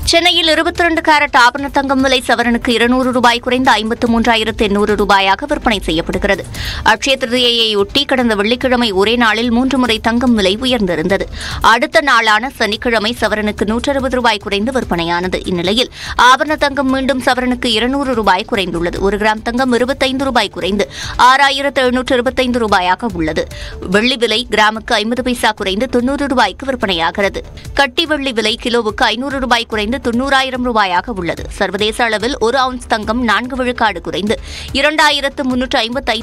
சென்னையில் இருபத்தி ரெண்டு கேரட் ஆபரண தங்கம் விலை சவரனுக்கு இருநூறு ரூபாய் குறைந்து ஐம்பத்து மூன்றாயிரத்து எண்ணூறு ரூபாயாக விற்பனை செய்யப்படுகிறது அட்சய திருதியையொட்டி கடந்த வெள்ளிக்கிழமை ஒரே நாளில் மூன்று முறை தங்கம் விலை உயர்ந்திருந்தது அடுத்த நாளான சனிக்கிழமை சவரனுக்கு நூற்று அறுபது ரூபாய் குறைந்து விற்பனையானது இந்நிலையில் ஆபரண தங்கம் மீண்டும் சவரனுக்கு இருநூறு ரூபாய் குறைந்துள்ளது ஒரு கிராம் தங்கம் இருபத்தைந்து ரூபாய் குறைந்து ஆறாயிரத்து எழுநூற்று இருபத்தைந்து ரூபாயாக உள்ளது வெள்ளி விலை கிராமுக்கு ஐம்பது பைசா குறைந்து தொன்னூறு ரூபாய்க்கு விற்பனையாகிறது கட்டி வெள்ளி விலை கிலோவுக்கு ஐநூறு ரூபாய் குறைந்து தொன்னூறாயிரம் ரூபாயாக உள்ளது சர்வதேச அளவில் ஒரு அவுன்ஸ் தங்கம் நான்கு விழுக்காடு குறைந்து இரண்டாயிரத்து முன்னூற்று ஐம்பத்தி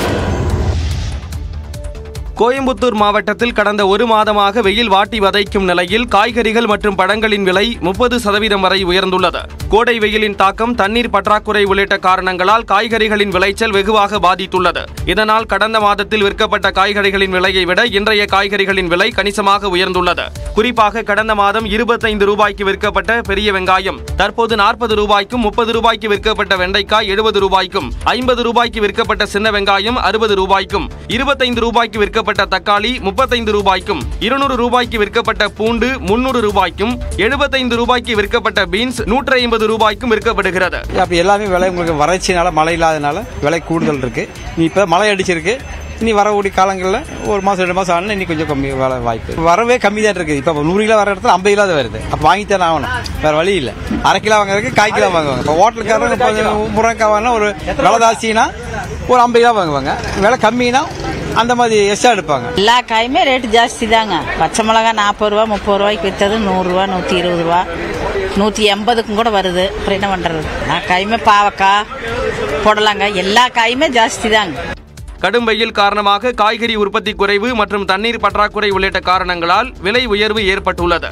கோயம்புத்தூர் மாவட்டத்தில் கடந்த ஒரு மாதமாக வெயில் வாட்டி வதைக்கும் நிலையில் காய்கறிகள் மற்றும் பழங்களின் விலை முப்பது சதவீதம் வரை உயர்ந்துள்ளது கோடை வெயிலின் தாக்கம் தண்ணீர் பற்றாக்குறை உள்ளிட்ட காரணங்களால் காய்கறிகளின் விளைச்சல் வெகுவாக பாதித்துள்ளது இதனால் கடந்த மாதத்தில் விற்கப்பட்ட காய்கறிகளின் விலையை விட இன்றைய காய்கறிகளின் விலை கணிசமாக உயர்ந்துள்ளது குறிப்பாக கடந்த மாதம் இருபத்தைந்து ரூபாய்க்கு விற்கப்பட்ட பெரிய வெங்காயம் தற்போது நாற்பது ரூபாய்க்கும் முப்பது ரூபாய்க்கு விற்கப்பட்ட வெண்டைக்காய் எழுபது ரூபாய்க்கும் ஐம்பது ரூபாய்க்கு விற்கப்பட்ட சின்ன வெங்காயம் அறுபது ரூபாய்க்கும் இருபத்தைந்து ரூபாய்க்கு விற்கப்பட்ட தக்காளி முப்பத்தைந்து ரூபாய்க்கும் இருநூறு ரூபாய்க்கு விற்கப்பட்ட பூண்டு முன்னூறு ரூபாய்க்கும் எழுபத்தைந்து ரூபாய்க்கு விற்கப்பட்ட பீன்ஸ் நூற்றி ஐம்பது ரூபாய்க்கும் விற்கப்படுகிறது அப்படி எல்லாமே விலை உங்களுக்கு வறட்சினால மழை இல்லாதனால விலை கூடுதல் இருக்கு நீ இப்போ மழை அடிச்சிருக்கு இனி வரக்கூடிய காலங்களில் ஒரு மாதம் ரெண்டு மாதம் ஆனால் இன்னும் கொஞ்சம் கம்மி விலை வாய்ப்பு வரவே கம்மி தான் இருக்குது இப்போ நூறு கிலோ வர இடத்துல ஐம்பது கிலோ தான் வருது அப்போ வாங்கித்தானே ஆகணும் வேற வழி இல்லை அரை கிலோ வாங்குறதுக்கு கால் கிலோ வாங்குவாங்க இப்போ ஹோட்டலுக்காரங்க இப்போ முருங்கைக்காய் வாங்கினா ஒரு விலை ஜாஸ்தினா ஒரு ஐம்பது கிலோ வாங்குவாங்க விலை கம்மினா அந்த மாதிரி எக்ஸ்ட்ரா எடுப்பாங்க எல்லா காயுமே ரேட்டு ஜாஸ்தி தாங்க பச்சை மிளகா நாற்பது ரூபா முப்பது ரூபாய்க்கு விற்றது நூறுரூவா நூற்றி இருபது ரூபா நூற்றி எண்பதுக்கும் கூட வருது அப்புறம் என்ன பண்ணுறது எல்லா காயுமே பாவக்காய் புடலங்காய் எல்லா காயுமே ஜாஸ்தி தாங்க கடும் வெயில் காரணமாக காய்கறி உற்பத்தி குறைவு மற்றும் தண்ணீர் பற்றாக்குறை உள்ளிட்ட காரணங்களால் விலை உயர்வு ஏற்பட்டுள்ளது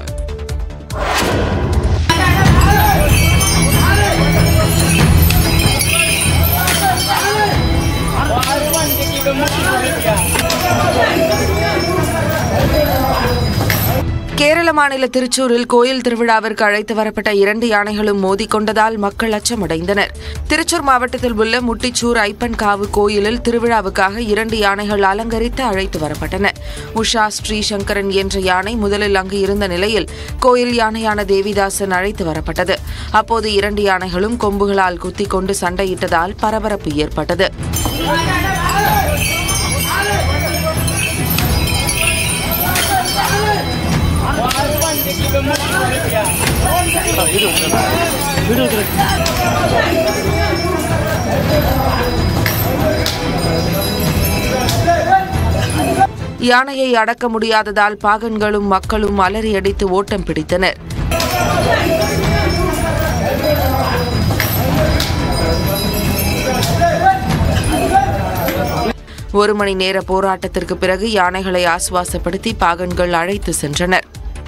கேரள மாநில திருச்சூரில் கோயில் திருவிழாவிற்கு அழைத்து வரப்பட்ட இரண்டு யானைகளும் மோதிக்கொண்டதால் மக்கள் அச்சமடைந்தனர் திருச்சூர் மாவட்டத்தில் உள்ள முட்டிச்சூர் ஐப்பன்காவு கோயிலில் திருவிழாவுக்காக இரண்டு யானைகள் அலங்கரித்து அழைத்து வரப்பட்டன உஷா ஸ்ரீசங்கரன் என்ற யானை முதலில் அங்கு இருந்த நிலையில் கோயில் யானையான தேவிதாசன் அழைத்து வரப்பட்டது அப்போது இரண்டு யானைகளும் கொம்புகளால் குத்திக் கொண்டு சண்டையிட்டதால் பரபரப்பு ஏற்பட்டது யானையை அடக்க முடியாததால் பாகன்களும் மக்களும் அலறியடித்து ஓட்டம் பிடித்தனர் ஒரு மணி நேர போராட்டத்திற்கு பிறகு யானைகளை ஆசுவாசப்படுத்தி பாகன்கள் அழைத்து சென்றனர்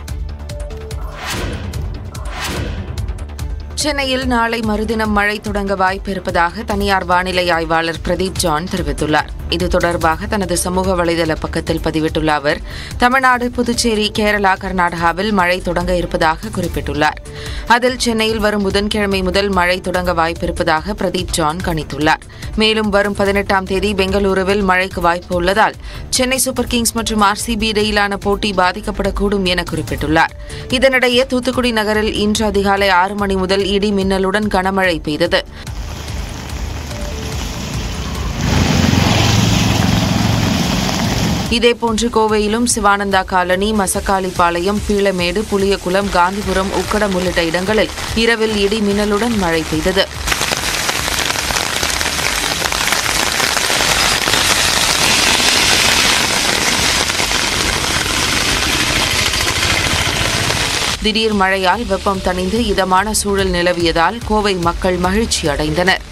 சென்னையில் நாளை மறுதினம் மழை தொடங்க வாய்ப்பு இருப்பதாக தனியார் வானிலை ஆய்வாளர் பிரதீப் ஜான் தெரிவித்துள்ளார் இது தொடர்பாக தனது சமூக வலைதள பக்கத்தில் பதிவிட்டுள்ள அவர் தமிழ்நாடு புதுச்சேரி கேரளா கர்நாடகாவில் மழை தொடங்க இருப்பதாக குறிப்பிட்டுள்ளார் அதில் சென்னையில் வரும் புதன்கிழமை முதல் மழை தொடங்க வாய்ப்பிருப்பதாக பிரதீப் ஜான் கணித்துள்ளார் மேலும் வரும் பதினெட்டாம் தேதி பெங்களூருவில் மழைக்கு வாய்ப்பு உள்ளதால் சென்னை சூப்பர் கிங்ஸ் மற்றும் ஆர்சிபி இடையிலான போட்டி பாதிக்கப்படக்கூடும் என குறிப்பிட்டுள்ளார் இதனிடையே தூத்துக்குடி நகரில் இன்று அதிகாலை ஆறு மணி முதல் இடி மின்னலுடன் கனமழை பெய்தது இதேபோன்று கோவையிலும் சிவானந்தா காலனி மசக்காளிப்பாளையம் பீளமேடு புளியகுளம் காந்திபுரம் உக்கடம் உள்ளிட்ட இடங்களில் இரவில் இடி மின்னலுடன் மழை பெய்தது திடீர் மழையால் வெப்பம் தணிந்து இதமான சூழல் நிலவியதால் கோவை மக்கள் மகிழ்ச்சி அடைந்தனர்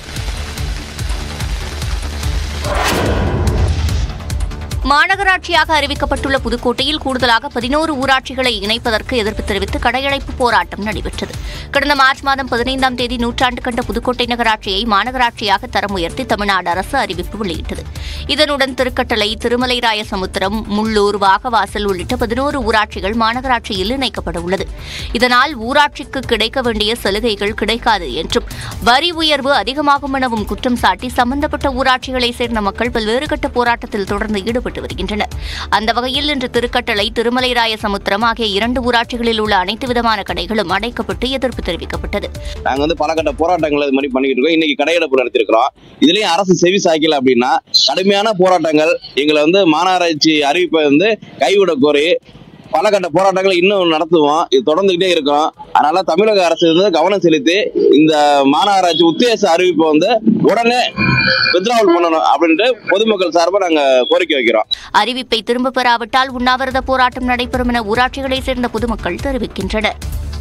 மாநகராட்சியாக அறிவிக்கப்பட்டுள்ள புதுக்கோட்டையில் கூடுதலாக பதினோரு ஊராட்சிகளை இணைப்பதற்கு எதிர்ப்பு தெரிவித்து கடையடைப்பு போராட்டம் நடைபெற்றது கடந்த மார்ச் மாதம் பதினைந்தாம் தேதி நூற்றாண்டு கண்ட புதுக்கோட்டை நகராட்சியை மாநகராட்சியாக தரம் உயர்த்தி தமிழ்நாடு அரசு அறிவிப்பு வெளியிட்டது இதனுடன் திருக்கட்டளை திருமலைராய சமுத்திரம் முள்ளூர் வாகவாசல் உள்ளிட்ட பதினோரு ஊராட்சிகள் மாநகராட்சியில் இணைக்கப்பட உள்ளது இதனால் ஊராட்சிக்கு கிடைக்க வேண்டிய சலுகைகள் கிடைக்காது என்றும் வரி உயர்வு அதிகமாகும் எனவும் குற்றம் சாட்டி சம்பந்தப்பட்ட ஊராட்சிகளை சேர்ந்த மக்கள் பல்வேறு கட்ட போராட்டத்தில் தொடர்ந்து ஈடுபட்டு செயல்பட்டு வருகின்றனர் அந்த வகையில் இன்று திருக்கட்டளை திருமலைராய சமுத்திரம் ஆகிய இரண்டு ஊராட்சிகளில் உள்ள அனைத்து விதமான கடைகளும் அடைக்கப்பட்டு எதிர்ப்பு தெரிவிக்கப்பட்டது நாங்க வந்து பல கட்ட போராட்டங்கள் இது மாதிரி பண்ணிக்கிட்டு இருக்கோம் இன்னைக்கு கடையெடுப்பு நடத்திருக்கிறோம் இதுலயும் அரசு செவி சாய்க்கல அப்படின்னா கடுமையான போராட்டங்கள் எங்களை வந்து மாநகராட்சி அறிவிப்பை வந்து கைவிட கோரி பல கட்ட போராட்டங்களை இன்னும் நடத்துவோம் இது தொடர்ந்துகிட்டே இருக்கும் அதனால தமிழக அரசு வந்து கவனம் செலுத்தி இந்த மாநகராட்சி உத்தேச அறிவிப்பை வந்து உடனே வித்ராவல் பண்ணணும் அப்படின்ட்டு பொதுமக்கள் சார்பாக நாங்க கோரிக்கை வைக்கிறோம் அறிவிப்பை திரும்பப் பெறாவிட்டால் உண்ணாவிரத போராட்டம் நடைபெறும் என ஊராட்சிகளைச் சேர்ந்த பொதுமக்கள் தெரிவிக்கின்றனர்